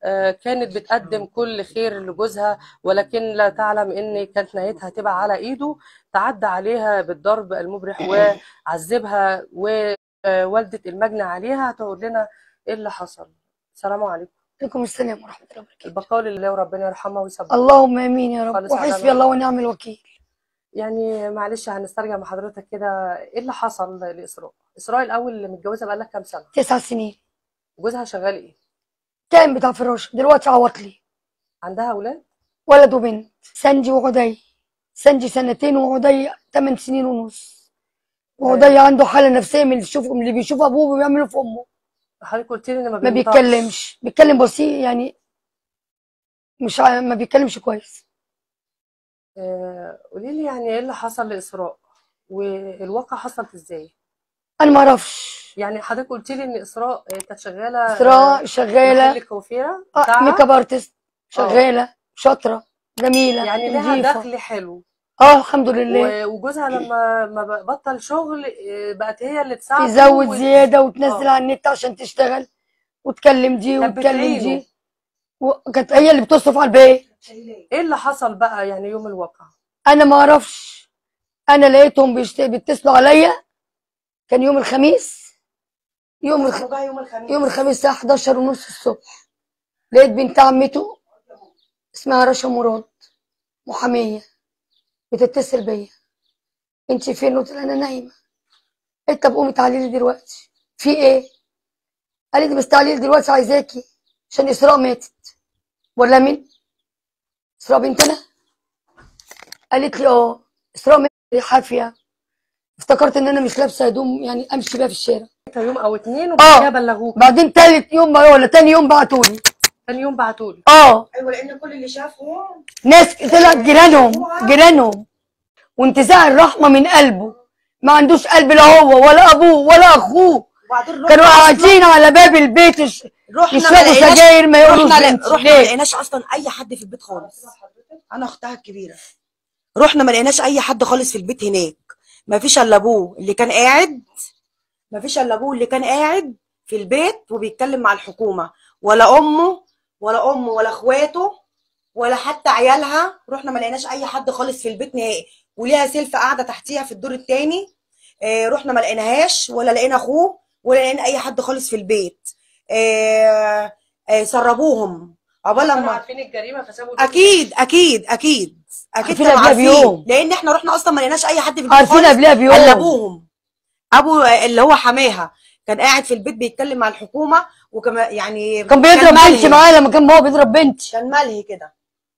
آه، كانت بتقدم كل خير لجوزها ولكن لا تعلم ان كانت نهايتها تبقى على ايده تعدى عليها بالضرب المبرح وعذبها ووالدة المجني عليها هتقول لنا ايه اللي حصل السلام عليكم عليكم السلام ورحمة الله وبركاته البقاء لله وربنا يرحمها ويثبتها اللهم امين يا رب خالص على وحسبي نور. الله ونعم الوكيل يعني معلش هنسترجع مع حضرتك كده ايه اللي حصل لإسراء إسراء الأول اللي متجوزة بقالها كام سنة تسع سنين جوزها شغال ايه كان بتاع فراش دلوقتي عوطلي عندها أولاد ولد وبنت سنجي وعدي سنجي سنتين وعدي ثمان سنين ونص وعدي عنده حالة نفسية من اللي بيشوفه اللي بيشوف أبوه بيعمله في أمه حضرتك قلت لي ان ما ما بينطقش. بيتكلمش بيتكلم بسيط يعني مش ع... ما بيتكلمش كويس آه، قولي لي يعني ايه اللي حصل لإسراء والواقع حصلت ازاي أنا ما أعرفش يعني حضرتك قلت لي ان إسراء آه، كانت شغالة إسراء شغالة محل كوافيرة آه، بتاعها ميك اب ارتست شغالة شاطرة جميلة يعني لها نظيفة دخل حلو اه الحمد لله و- وجوزها لما ما بطل شغل آه، بقت هي اللي تساعده تزود وت- زيادة وتنزل آه. على النت عشان تشتغل وتكلم دي كانت وتكلم بتعينه. دي وكانت هي اللي بتصرف على البيت ايه اللي حصل بقى يعني يوم الواقع انا ما اعرفش انا لقيتهم بيشت... بيتصلوا عليا كان يوم الخميس يوم الخ... يوم الخميس يوم الخميس الساعة 11 ونص الصبح لقيت بنت عمته اسمها رشا مراد محامية بتتصل بيا انت فين قلت لها انا نايمة قالت طب قومي تعالي لي دلوقتي في ايه قالت لي بس تعالي لي دلوقتي عايزاكي عشان اسراء ماتت ولا مين اسراء بنتنا قالت لي اه اسراء ماتت حافية افتكرت ان انا مش لابسه هدوم يعني امشي بيها في الشارع يوم او اتنين آه. وبعد كده بلغوك بعدين تالت يوم ولا تاني يوم بعتولي تاني يوم بعتولي اه ايوه لان كل اللي شافهم ناس طلعت جيرانهم جيرانهم وانتزاع الرحمه من قلبه ما عندوش قلب لا هو ولا ابوه ولا اخوه وبعدين كانوا رحنا قاعدين على باب البيت يش- رحنا ما يشربوا لقيناش سجاير ما يقولوش رحنا بنت رحنا ما ليه لقيناش اصلا اي حد في البيت خالص انا اختها الكبيره رحنا ما لقيناش اي حد خالص في البيت هناك ما فيش الا ابوه اللي كان قاعد ما فيش الا ابوه اللي كان قاعد في البيت وبيتكلم مع الحكومه ولا امه ولا امه ولا اخواته ولا حتى عيالها رحنا ما لقيناش اي حد خالص في البيت نهائي وليها سلفه قاعده تحتيها في الدور الثاني آه رحنا ما لقيناهاش ولا لقينا اخوه ولا لقينا اي حد خالص في البيت آه آه سربوهم عقبال كانوا لما عارفين الجريمه فسابوا البيت. اكيد اكيد اكيد اكيد عارفين كانوا قبلها عارفين بيوم. لان احنا رحنا اصلا ما لقيناش اي حد في البيت عارفين خالص قبلها بيوم. الا ابوهم ابو اللي هو حماها كان قاعد في البيت بيتكلم مع الحكومه وكما يعني كان بيضرب ملهي. بنتي معايا لما كان هو بيضرب بنتي كان ملهي كده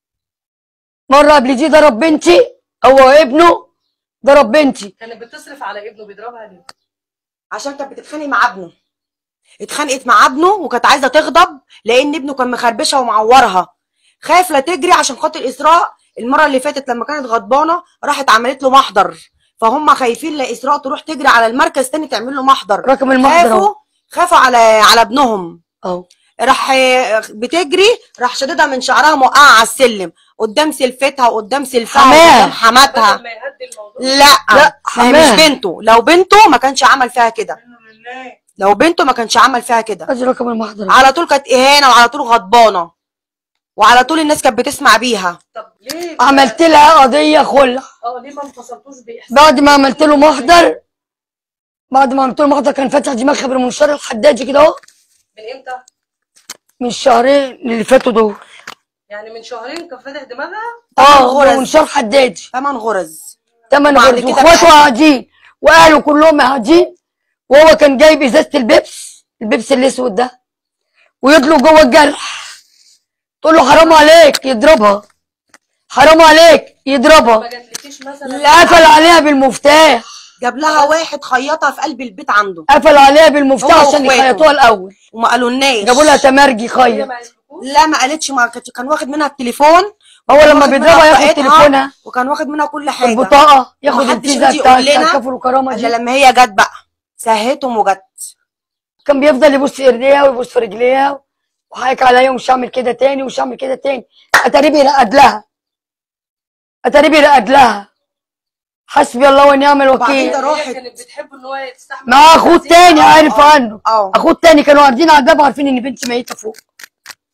مره قبل دي ضرب بنتي هو ابنه ضرب بنتي كانت بتصرف على ابنه بيضربها ليه عشان كانت بتتخانق مع ابنه اتخانقت مع ابنه وكانت عايزه تغضب لان ابنه كان مخربشها ومعورها خايف لا تجري عشان خاطر اسراء المره اللي فاتت لما كانت غضبانه راحت عملت له محضر فهم خايفين لا اسراء تروح تجري على المركز تاني تعمل له محضر رقم المحضر خافوا اهو خافوا على على ابنهم اهو راح بتجري راح شددها من شعرها موقعها على السلم قدام سلفتها وقدام سلفها حماها. وقدام حماتها بدل ما يهدي الموضوع لا لا، ما هي حماها. مش بنته لو بنته ما كانش عمل فيها كده لو بنته ما كانش عمل فيها كده ادي رقم المحضر اهو. على طول كانت اهانه وعلى طول غضبانه وعلى طول الناس كانت بتسمع بيها طب ليه عملت لها قضيه خلع اه ليه ما انفصلتوش باحسان بعد ما عملت له محضر بعد ما عملت له محضر كان فاتح دماغها بالمنشار الحدادي كده اهو من امتى من الشهرين اللي فاتوا دول يعني من شهرين كان فاتح دماغها اه غرز. منشار حدادي ثمان غرز تمن وبعد غرز كده واخواته بقى- قاعدين واهله كلهم قاعدين وهو كان جايب ازازه البيبس البيبس الاسود ده ويدلق جوه الجرح تقول له حرام عليك يضربها حرام عليك يضربها ما جاتلكيش مثلا لا. قفل عليها بالمفتاح جاب لها واحد خيطها في قلب البيت عنده قفل عليها بالمفتاح هو عشان واخواته. يخيطوها الاول وما قالولناش جابوا لها تمرجي هي خيط ما قالتلكوش لا ما قالتش ما كانت- كان واخد منها التليفون هو وكان لما واخد بيضربها منها ياخد بطاقتها تليفونها وكان واخد منها كل حاجه البطاقه ياخد ومحدش الفيزا راضي بتاعت يقول لنا كفر وكرامه الا دي لما هي جت بقى سهتهم وجت كان بيفضل يبص في ايديها ويبص في رجليها وحايك عليا ومش هعمل كده تاني ومش هعمل كده تاني اتاري بيرقد لها اتاري بيرقد لها حسبي الله ونعم وبعدين الوكيل ده هي راحت. كانت بتحب ان هو يستحمل مع اخوه التاني عارف آه، عنه اه اخوه التاني كانوا قاعدين على الباب عارفين ان بنتي ميته فوق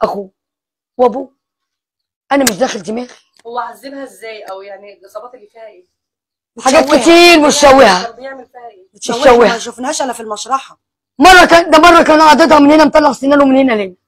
اخوه وابوه انا مش داخل دماغي هو عذبها ازاي او يعني الاصابات اللي فيها ايه حاجات بتشوهها. كتير مشوهه كان بيعمل فيها ايه بتشوهها بتشوهها. ما شفناهاش الا في المشرحه مره كان ده مره كان عضتها من هنا مطلع سنانه من هنا لهنا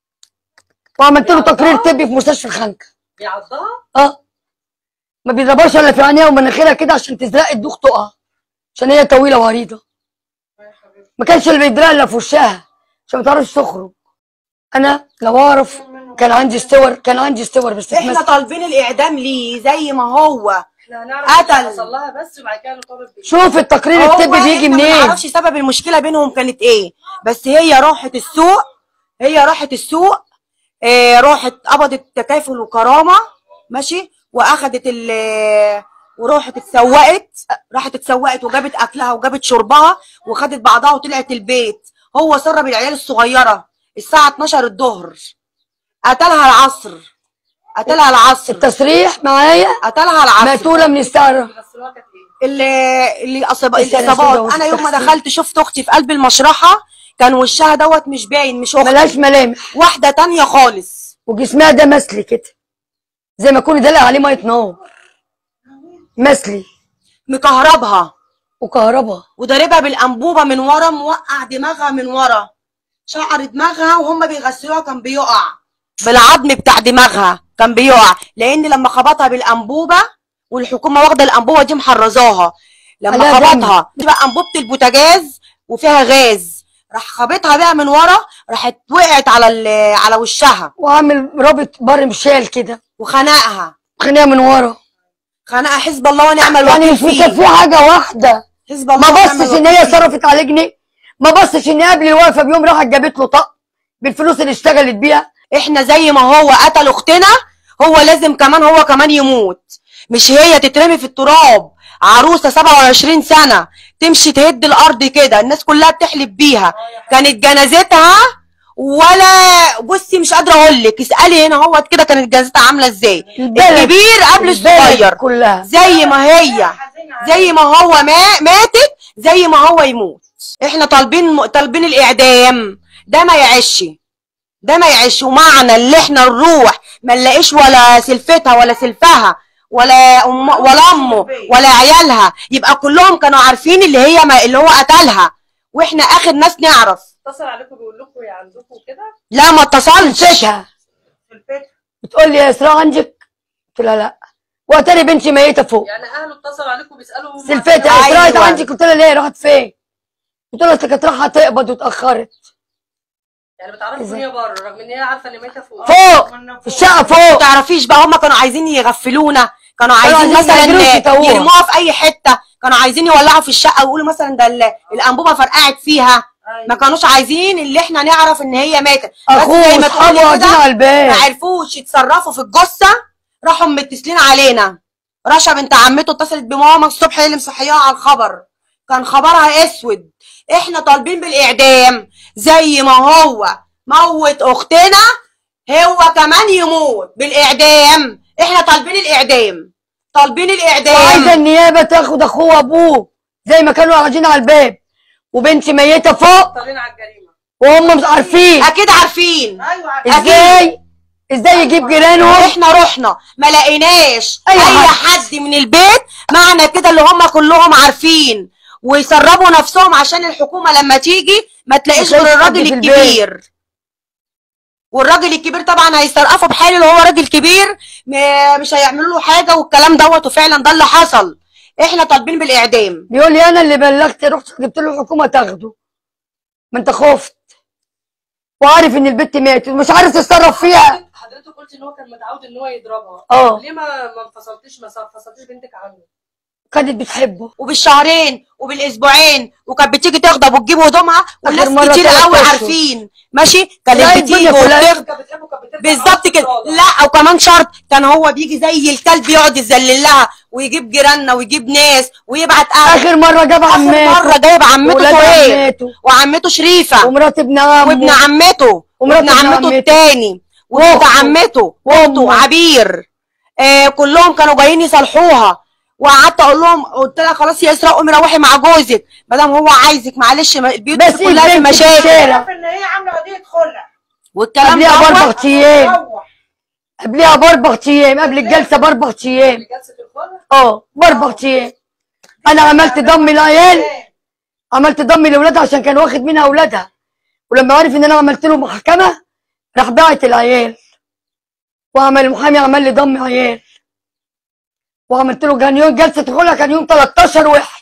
وعملت له تقرير طبي في مستشفى الخنكه بيعضها اه ما بيضربهاش الا في عينيها ومناخيرها كده عشان تزرق الدوخ تقع عشان هي طويله وعريضه يا حبيبتي ما كانش اللي بيدرق الا في وشها عشان ما تعرفش تخرج انا لو اعرف كان عندي استور كان عندي استور بس احنا اتمسك. طالبين الاعدام ليه زي ما هو احنا هنعرف قتل. اللي حصل لها بس وبعد كده نطالب بيه شوف التقرير هو الطبي بيجي احنا ما منين نعرفش سبب المشكله بينهم كانت ايه بس هي راحت السوق هي راحت السوق اه راحت قبضت تكافل وكرامه ماشي واخدت ال وراحت اتسوقت راحت اتسوقت وجابت اكلها وجابت شربها وخدت بعضها وطلعت البيت هو سرب العيال الصغيره الساعه 12 الظهر قتلها العصر قتلها العصر التصريح معايا قتلها العصر مقتوله من السعر بيغسلوها كانت ايه اللي اللي أصاب... السنة الاصابات سودة انا يوم ما والتخسير. دخلت شفت اختي في قلب المشرحه كان وشها دوت مش باين مش اختي ملهاش ملامح واحده تانية خالص وجسمها ده مسلي كده زي ما يكون دلق عليه ميه نار مسلي مكهربها وكهرباء وضاربها بالانبوبه من ورا موقع دماغها من ورا شعر دماغها وهم بيغسلوها كان بيقع بالعظم بتاع دماغها كان بيقع لان لما خبطها بالانبوبه والحكومه واخده الانبوبه دي محرزاها لما عليها دم. خبطها دي بقى انبوبه البوتاجاز وفيها غاز راح خبطها بقى من ورا راحت وقعت على ال- على وشها وعامل رابط برم شال كده وخنقها خناقه من ورا خنقها حزب الله ونعم يعني الوكيل مش فيه مكفيه حاجه واحده حزب الله ما ونعم بصش ان الوكيل هي فيه. صرفت عليه جنيه ما بصش ان قبل الوقفه بيوم راحت جابت له طق بالفلوس اللي اشتغلت بيها احنا زي ما هو قتل اختنا هو لازم كمان هو كمان يموت مش هي تترمي في التراب عروسه 27 سنه تمشي تهد الارض كده الناس كلها بتحلف بيها كانت جنازتها ولا بصي مش قادره اقول لك اسالي هنا هو كده كانت جنازتها عامله ازاي البلد- الكبير قبل البلد الصغير كلها زي ما هي زي ما هو ما ماتت زي ما هو يموت احنا طالبين طالبين الاعدام ده ما يعيش ده ما يعيش ومعنى اللي احنا نروح ما نلاقيش ولا سلفتها ولا سلفها ولا أم ولا امه ولا عيالها يبقى كلهم كانوا عارفين اللي هي ما اللي هو قتلها واحنا اخر ناس نعرف اتصل عليكم بيقول لكم يا عندكم كده لا ما اتصلش نسيتها في البيت بتقول لي يا اسراء عندك قلت لها لا واتاري بنتي ميته فوق يعني اهله اتصلوا عليكم بيسالوا هم سلفتها عندهم- اسراء أيوة. عندك قلت لها ليه راحت فين قلت لها أصل كانت رايحه تقبض واتاخرت يعني بتعرفوا ان إزاي؟ هي بره رغم ان هي عارفه ان ميته فوق فوق في الشقه ما فوق تعرفيش بقى هم كانوا عايزين يغفلونا كانوا عايزين عايزين مثلا يقدروش يتوهوها. يرموها في اي حته كانوا عايزين يولعوا في الشقه ويقولوا مثلا ده ال- الانبوبه فرقعت فيها ما كانوش عايزين اللي احنا نعرف ان هي ماتت بس اخوه زي ما واصحابه تقولي قاعدين كده على الباب ما عرفوش يتصرفوا في الجثه راحوا متصلين علينا رشا بنت عمته اتصلت بماما الصبح هي اللي مصحياها على الخبر كان خبرها اسود احنا طالبين بالاعدام زي ما هو موت اختنا هو كمان يموت بالاعدام احنا طالبين الاعدام طالبين وعايزه الاعدام النيابه تاخد اخوه وابوه زي ما كانوا قاعدين على الباب وبنتي ميته فوق طالعين على الجريمه وهم مش عارفين اكيد عارفين ايوه عارفة. ازاي ازاي يجيب جيرانهم احنا رحنا ما لقيناش أي اي, حد. حد من البيت معنى كده اللي هم كلهم عارفين ويسربوا نفسهم عشان الحكومه لما تيجي ما تلاقيش ما غير تلاقيش حد الراجل في البيت. الكبير والراجل الكبير طبعا هيسترقفوا بحال اللي هو راجل كبير م- مش هيعملوا له حاجه والكلام دوت وفعلا ده اللي حصل احنا طالبين بالاعدام بيقول لي انا اللي بلغت رحت جبت له الحكومه تاخده ما انت خفت وعارف ان البت ماتت ومش عارف تتصرف فيها حضرتك قلت ان هو كان متعود ان هو يضربها اه ليه ما ما انفصلتيش ما فصلتيش بنتك عنه كانت بتحبه وبالشهرين وبالاسبوعين وكانت بتيجي تغضب وتجيب هدومها والناس مرة كتير تلات قوي أشهر. عارفين ماشي لا، كانت الدنيا بتيجي كلها وبتغضب كانت بتحبه كانت بترجع بالظبط معاه كده الصالة. لا وكمان شرط كان هو بيجي زي الكلب يقعد يذلل لها ويجيب جيراننا ويجيب ناس ويبعت اهل اخر مره جاب اخر عمته مره جايب عمته وولاد سهير عمته وعمته شريفه ومرات ابن عمه وابن عمته ومرات وابن ابن عمته عمته. التاني وابن وأخته. عمته واخته وأمه. عبير آه كلهم كانوا جايين يصالحوها وقعدت اقول لهم قلت لها خلاص يا اسراء قومي روحي مع جوزك ما دام هو عايزك معلش ما- البيوت بس دي كلها في البنت في مشاكل الشارع عارف ان هي عامله قضيه خلع والكلام قبلها دوت باربع ايام قبلها باربع ايام قبل الجلسه باربع ايام جلسه الخلع اه باربع ايام انا عملت ضم العيال عملت ضم لاولادها عشان كان واخد منها اولادها ولما عرف ان انا عملت له محكمه راح باعت العيال وعمل المحامي عمل لي ضم عيال وعملت له كان يوم جلسه الخلع كان يوم 13 واحد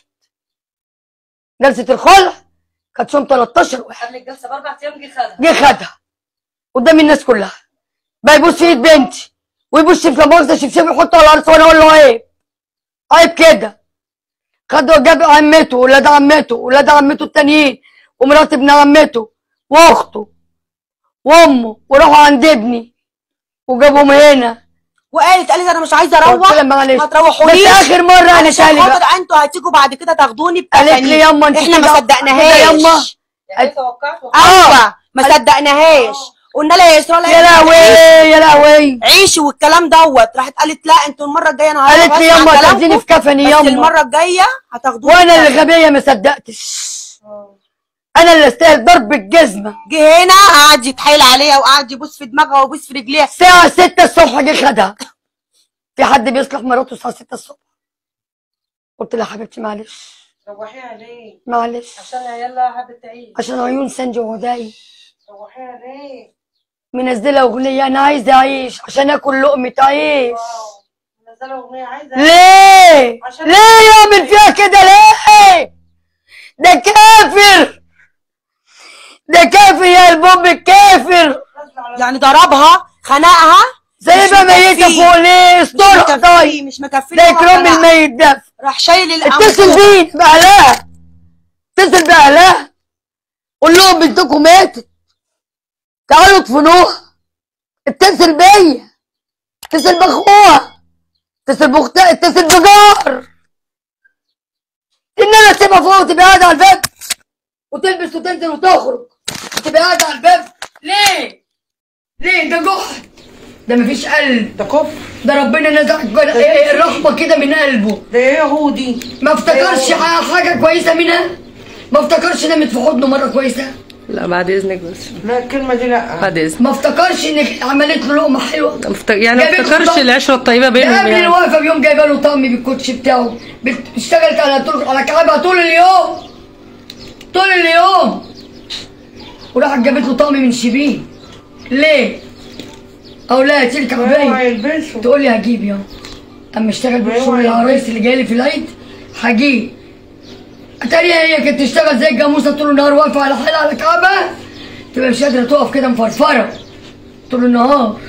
جلسه الخلع كانت يوم 13 واحد قبل الجلسه باربع ايام جه خدها جه خدها قدام الناس كلها بقى يبص في ايد بنتي ويبص في مؤاخذه شبشب يحطه على الارض وانا اقول له عيب عيب كده خد جاب عمته ولاد عمته ولاد عمته التانيين ومرات ابن عمته واخته وامه وراحوا عند ابني وجابهم هنا وقالت قالت انا مش عايزه قلت اروح لها معلش ما بس تروحونيش اخر مره قالت علشان لي خاطر بقى انتوا هتيجوا بعد كده تاخدوني قالت لي بتفانيق ياما انت احنا ما كده- صدقناهاش كده ياما يعني توقعت ايوه ما صدقناهاش قلنا لها يا اسراء لا يا لهوي يا لهوي عيشي والكلام دوت راحت قالت لا انتوا المره الجايه انا هروح قالت لي أسمع ياما كلامكم، تاخديني في كفني بس ياما المره الجايه هتاخدوني وانا بتفانيق. اللي غبيه ما صدقتش انا اللي استاهل ضرب الجزمه جه هنا قعد يتحايل عليها وقعد يبوس في دماغها ويبوس في رجليها الساعة 6 الصبح جه خدها في حد بيصلح مراته الساعة 6 الصبح قلت لها حبيبتي معلش روحيها ليه؟ معلش عشان عيالها حابة تعيش عشان عيون سنجي وهداي روحيها ليه؟ منزلة أغنية أنا عايزة أعيش عشان آكل لقمة عيش واو منزلة أغنية عايزة ليه؟ عشان- ليه يعمل فيها كده ليه؟ ده كافر ده كافر يا البوب الكافر نازلة على يعني ضربها خنقها سايبها مش ميتة مكفيه. فوق ليه؟ مش استرها مكفيه طيب مش مكفيه ده هو إكرام خنقها. الميت ده راح شايل الأمر اتصل بيه بأهلها اتصل بأهلها قول لهم بنتكم ماتت تعالوا ادفنوها اتصل بيا اتصل باخوها اتصل باختها اتصل بجار ان انا اسيبها فوق وتبقى قاعده على الباب وتلبس وتنزل وتخرج وتبقى قاعده على الباب ليه؟ ليه ده جحد ده مفيش قلب ده كفر ده ربنا نزع الرحمه كده من قلبه ده ايه يهودي ما افتكرش ح- حاجه كويسه منها ما افتكرش نمت في حضنه مره كويسه لا بعد اذنك بس لا الكلمة دي لا بعد اذنك ما افتكرش انك عملت له لقمه حلوه مفت- يعني ما جابت افتكرش خطاب. العشره الطيبه ده بينهم قبل يعني الوقفه بيوم جايبه له طقم بالكوتش بتاعه بت- اشتغلت على طول على كعبها طول اليوم طول اليوم وراحت جابت له طقم من شبين ليه؟ او لا تلك هو عبايه هيلبسه تقول لي هجيب يا اما اشتغل ما هو بشغل هيلبس. العرايس اللي جاي لي في العيد هجيب اتاريها هي كانت تشتغل زي الجاموسه طول النهار واقفه على حالها على كعبها تبقى مش قادره تقف كده مفرفره طول النهار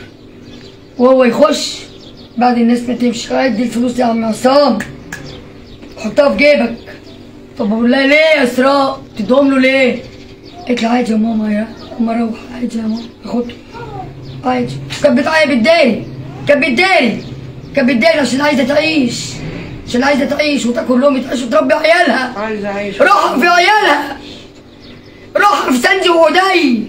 وهو يخش بعد الناس ما تمشي ادي الفلوس يا عم عصام حطها في جيبك طب بقول لها ليه يا اسراء تدوم له ليه قالت لي عادي يا ماما يا اما اروح عادي يا ماما اخده عادي كانت بتعيط بالداري كانت بالداري كانت بالداري عشان عايزه تعيش عشان عايزه تعيش وتاكل لقمه عيش وتربي عيالها عايزة أعيش روحها في عيالها روحها في سندي وهدي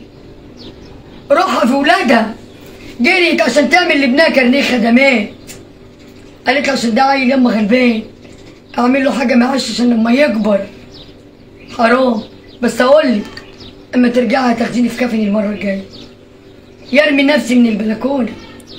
روحها في ولادها جريت عشان تعمل لابنها كارنيه خدمات قالت لي عشان ده عيل يما غلبان اعمل له حاجه معاش عشان لما يكبر حرام بس اقول لك اما ترجعي تاخديني في كفني المره الجايه يرمي نفسي من البلكونه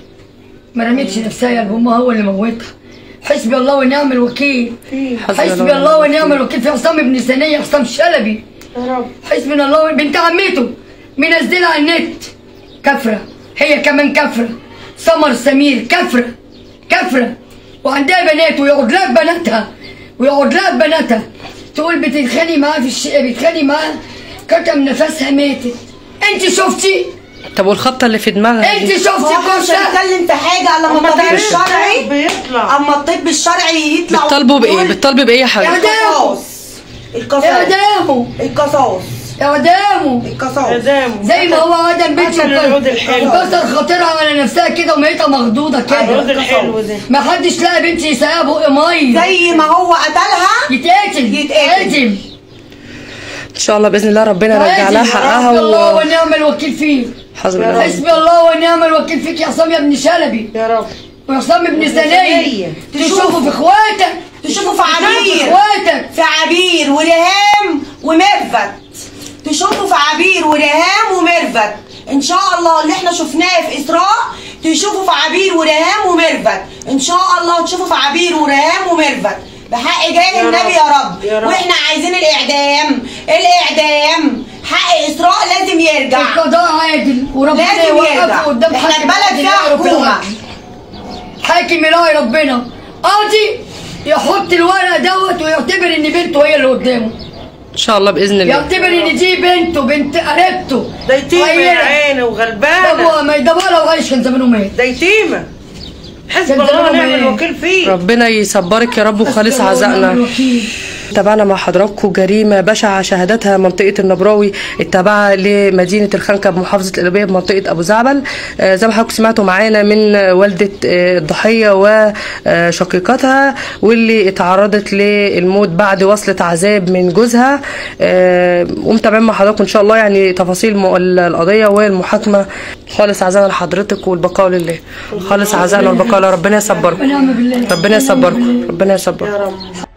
ما رميتش نفسها يا امها هو اللي موتها حسبي الله ونعم الوكيل حسبي الله ونعم الوكيل في عصام ابن ثانية عصام شلبي يا رب حسبي الله ون- بنت عمته منزلة على النت كفرة هي كمان كفرة سمر سمير كفرة كفرة وعندها بنات ويقعد لها بناتها ويقعد لها بناتها تقول بتتخاني معاه في الشقة بتتخاني معاه كتم نفسها ماتت انت شفتي طب والخبطه اللي في دماغها انت دي شفتي هو مش كوشة هنتكلم في حاجه الا لما أما الطبيب تعرفش الشرعي بيطلع اما الطب الشرعي يطلع بتطالبوا بايه ويقول بتطالبوا بايه يا حبيبي القصاص القصاص اعدامه القصاص اعدامه القصاص إعدامه زي ما هو ادم بنتي قتل العود الحلو. وكسر خاطرها على نفسها كده وميتها مخضوضه العود كده الحلو ده ما حدش لقى بنتي يسقيها بق ميه زي ما هو قتلها يتقتل يتقتل. ان شاء الله باذن الله ربنا يرجع لها حقها حسبي الله و ونعم الوكيل فيه حسبي الله حسبي الله ونعم الوكيل فيك يا عصام يا ابن شلبي يا رب وعصام ابن ثانية تشوفه في اخواتك تشوفه في في عبير اخواتك في عبير وريهام ومرفت تشوفوا في عبير وريهام ومرفت ان شاء الله اللي احنا شفناه في اسراء تشوفوا في عبير وريهام وميرفت ان شاء الله تشوفوا في عبير وريهام وميرفت بحق جاه يا النبي رب. يا رب يا رب. واحنا عايزين الاعدام الاعدام حق اسراء لازم يرجع القضاء عادل وربنا لازم يرجع يوقفه قدام احنا حاكم البلد عادل فيها يا رب حكومه العالمين. حاكم يلاقي ربنا قاضي يحط الورق دوت ويعتبر ان بنته هي اللي قدامه ان شاء الله باذن الله يعتبر ان دي بنته بنت قريبته ده يتيمة يا عيلة. عيني ده وغلبانة ابوها ما يدبر لو عايش كان زمانه مات ده يتيمة حسب كان الله زمانهم ونعم إيه؟ الوكيل فيه ربنا يصبرك يا رب وخالص حسبي الله ونعم عزائنا الوكيل. تابعنا مع حضراتكم جريمة بشعة شهدتها منطقة النبراوي التابعة لمدينة الخنكة بمحافظة القليوبية بمنطقة أبو زعبل آه، زي ما حضراتكم سمعتوا معانا من والدة آه، الضحية وشقيقتها واللي اتعرضت للموت بعد وصلة عذاب من جوزها آه، ومتابعين مع حضراتكم إن شاء الله يعني تفاصيل م- القضية والمحاكمة خالص عزانا لحضرتك والبقاء لله خالص عزانا والبقاء لله ربنا يصبركم ونعم بالله ربنا يصبركم ربنا يصبركم يا رب